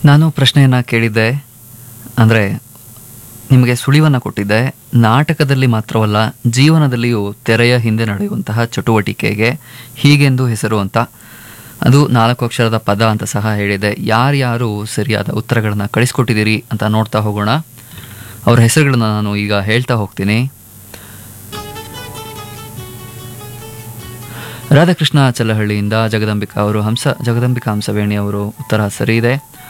ನಾನು ಪ್ರಶ್ನೆಯನ್ನು ಕೇಳಿದ್ದೆ ಅಂದರೆ ನಿಮಗೆ ಸುಳಿವನ್ನು ಕೊಟ್ಟಿದ್ದೆ ನಾಟಕದಲ್ಲಿ ಮಾತ್ರವಲ್ಲ ಜೀವನದಲ್ಲಿಯೂ ತೆರೆಯ ಹಿಂದೆ ನಡೆಯುವಂತಹ ಚಟುವಟಿಕೆಗೆ ಹೀಗೆಂದು ಹೆಸರು ಅಂತ ಅದು ನಾಲ್ಕು ಅಕ್ಷರದ ಪದ ಅಂತ ಸಹ ಹೇಳಿದೆ ಯಾರ್ಯಾರು ಸರಿಯಾದ ಉತ್ತರಗಳನ್ನು ಕಳಿಸ್ಕೊಟ್ಟಿದ್ದೀರಿ ಅಂತ ನೋಡ್ತಾ ಹೋಗೋಣ ಅವ್ರ ಹೆಸರುಗಳನ್ನ ನಾನು ಈಗ ಹೇಳ್ತಾ ಹೋಗ್ತೀನಿ ರಾಧಾಕೃಷ್ಣ ಚಲ್ಲಹಳ್ಳಿಯಿಂದ ಜಗದಂಬಿಕಾ ಅವರು ಹಂಸ ಜಗದಂಬಿಕಾ ಹಂಸವೇಣಿ ಅವರು ಉತ್ತರ ಸರಿ ಇದೆ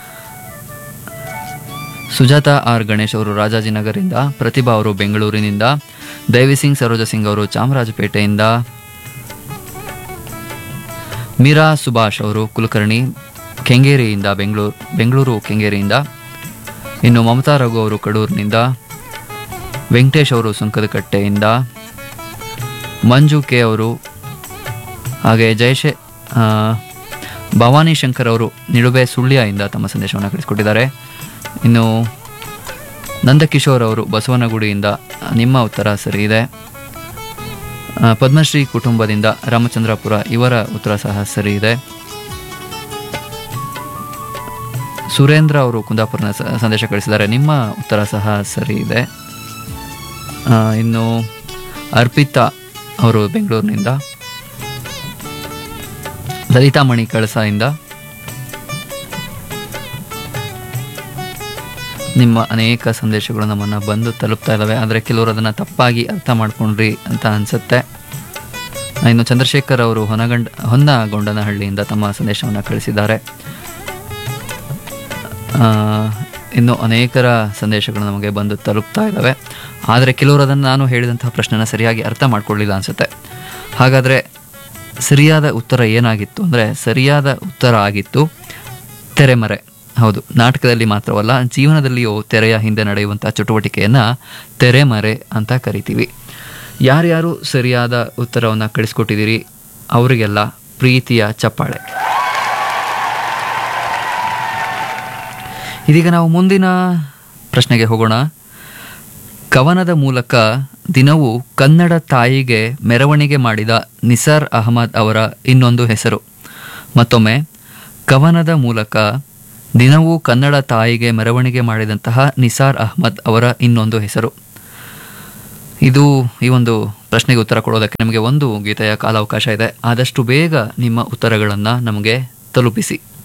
ಸುಜಾತ ಆರ್ ಗಣೇಶ್ ಅವರು ರಾಜಾಜಿನಗರಿಂದ ಪ್ರತಿಭಾ ಅವರು ಬೆಂಗಳೂರಿನಿಂದ ದೈವಿ ಸಿಂಗ್ ಸರೋಜ ಸಿಂಗ್ ಅವರು ಚಾಮರಾಜಪೇಟೆಯಿಂದ ಮೀರಾ ಸುಭಾಷ್ ಅವರು ಕುಲಕರ್ಣಿ ಕೆಂಗೇರಿಯಿಂದ ಬೆಂಗಳೂರು ಬೆಂಗಳೂರು ಕೆಂಗೇರಿಯಿಂದ ಇನ್ನು ಮಮತಾ ರಘು ಅವರು ಕಡೂರಿನಿಂದ ವೆಂಕಟೇಶ್ ಅವರು ಸುಂಕದಕಟ್ಟೆಯಿಂದ ಮಂಜು ಕೆ ಅವರು ಹಾಗೆ ಜಯಶೇ ಆ, ಭವಾನಿ ಶಂಕರ್ ಅವರು ನಿಡುಬೆ ಸುಳ್ಯದಿಂದ ತಮ್ಮ ಸಂದೇಶವನ್ನು ಕಳಿಸ್ಕೊಟ್ಟಿದ್ದಾರೆ ಇನ್ನು ನಂದಕಿಶೋರ್ ಅವರು ಬಸವನಗುಡಿಯಿಂದ ನಿಮ್ಮ ಉತ್ತರ ಸರಿ ಇದೆ ಆ, ಪದ್ಮಶ್ರೀ ಕುಟುಂಬದಿಂದ ರಾಮಚಂದ್ರಪುರ ಇವರ ಉತ್ತರ ಸಹ ಸರಿ ಇದೆ ಸುರೇಂದ್ರ ಅವರು ಕುಂದಾಪುರನ ಸ- ಸಂದೇಶ ಕಳಿಸಿದ್ದಾರೆ ನಿಮ್ಮ ಉತ್ತರ ಸಹ ಸರಿ ಇದೆ ಆ, ಇನ್ನು ಅರ್ಪಿತಾ ಅವರು ಬೆಂಗಳೂರಿನಿಂದ ಲಲಿತಾ ಮಣಿ ಕಳಸದಿಂದ ನಿಮ್ಮ ಅನೇಕ ಸಂದೇಶಗಳು ನಮ್ಮನ್ನು ಬಂದು ತಲುಪ್ತಾ ಇದ್ದಾವೆ ಆದರೆ ಕೆಲವರು ಅದನ್ನು ತಪ್ಪಾಗಿ ಅರ್ಥ ಮಾಡ್ಕೊಂಡ್ರಿ ಅಂತ ಅನಿಸುತ್ತೆ ಇನ್ನು ಚಂದ್ರಶೇಖರ್ ಅವರು ಹೊನಗಂಡ ಹೊನ್ನಗೊಂಡನಹಳ್ಳಿಯಿಂದ ತಮ್ಮ ಸಂದೇಶವನ್ನು ಕಳಿಸಿದ್ದಾರೆ ಆ, ಇನ್ನು ಅನೇಕರ ಸಂದೇಶಗಳು ನಮಗೆ ಬಂದು ತಲುಪ್ತಾ ಇದ್ದಾವೆ ಆದರೆ ಕೆಲವರು ಅದನ್ನು ನಾನು ಹೇಳಿದಂತಹ ಪ್ರಶ್ನೆನ ಸರಿಯಾಗಿ ಅರ್ಥ ಮಾಡ್ಕೊಳ್ಳಿಲ್ಲ ಅನಿಸುತ್ತೆ ಹಾಗಾದರೆ ಸರಿಯಾದ ಉತ್ತರ ಏನಾಗಿತ್ತು ಅಂದರೆ ಸರಿಯಾದ ಉತ್ತರ ಆಗಿತ್ತು ತೆರೆಮರೆ ಹೌದು ನಾಟಕದಲ್ಲಿ ಮಾತ್ರವಲ್ಲ ಜೀವನದಲ್ಲಿಯೂ ತೆರೆಯ ಹಿಂದೆ ನಡೆಯುವಂಥ ಚಟುವಟಿಕೆಯನ್ನು ತೆರೆಮರೆ ಅಂತ ಕರಿತೀವಿ ಯಾರ್ಯಾರು ಸರಿಯಾದ ಉತ್ತರವನ್ನು ಕಳಿಸ್ಕೊಟ್ಟಿದ್ದೀರಿ ಅವರಿಗೆಲ್ಲ ಪ್ರೀತಿಯ ಚಪ್ಪಾಳೆ ಇದೀಗ ನಾವು ಮುಂದಿನ ಪ್ರಶ್ನೆಗೆ ಹೋಗೋಣ ಕವನದ ಮೂಲಕ ದಿನವೂ ಕನ್ನಡ ತಾಯಿಗೆ ಮೆರವಣಿಗೆ ಮಾಡಿದ ನಿಸಾರ್ ಅಹಮದ್ ಅವರ ಇನ್ನೊಂದು ಹೆಸರು ಮತ್ತೊಮ್ಮೆ ಕವನದ ಮೂಲಕ ದಿನವೂ ಕನ್ನಡ ತಾಯಿಗೆ ಮೆರವಣಿಗೆ ಮಾಡಿದಂತಹ ನಿಸಾರ್ ಅಹಮದ್ ಅವರ ಇನ್ನೊಂದು ಹೆಸರು ಇದು ಈ ಒಂದು ಪ್ರಶ್ನೆಗೆ ಉತ್ತರ ಕೊಡೋದಕ್ಕೆ ನಮಗೆ ಒಂದು ಗೀತೆಯ ಕಾಲಾವಕಾಶ ಇದೆ ಆದಷ್ಟು ಬೇಗ ನಿಮ್ಮ ಉತ್ತರಗಳನ್ನು ನಮಗೆ ತಲುಪಿಸಿ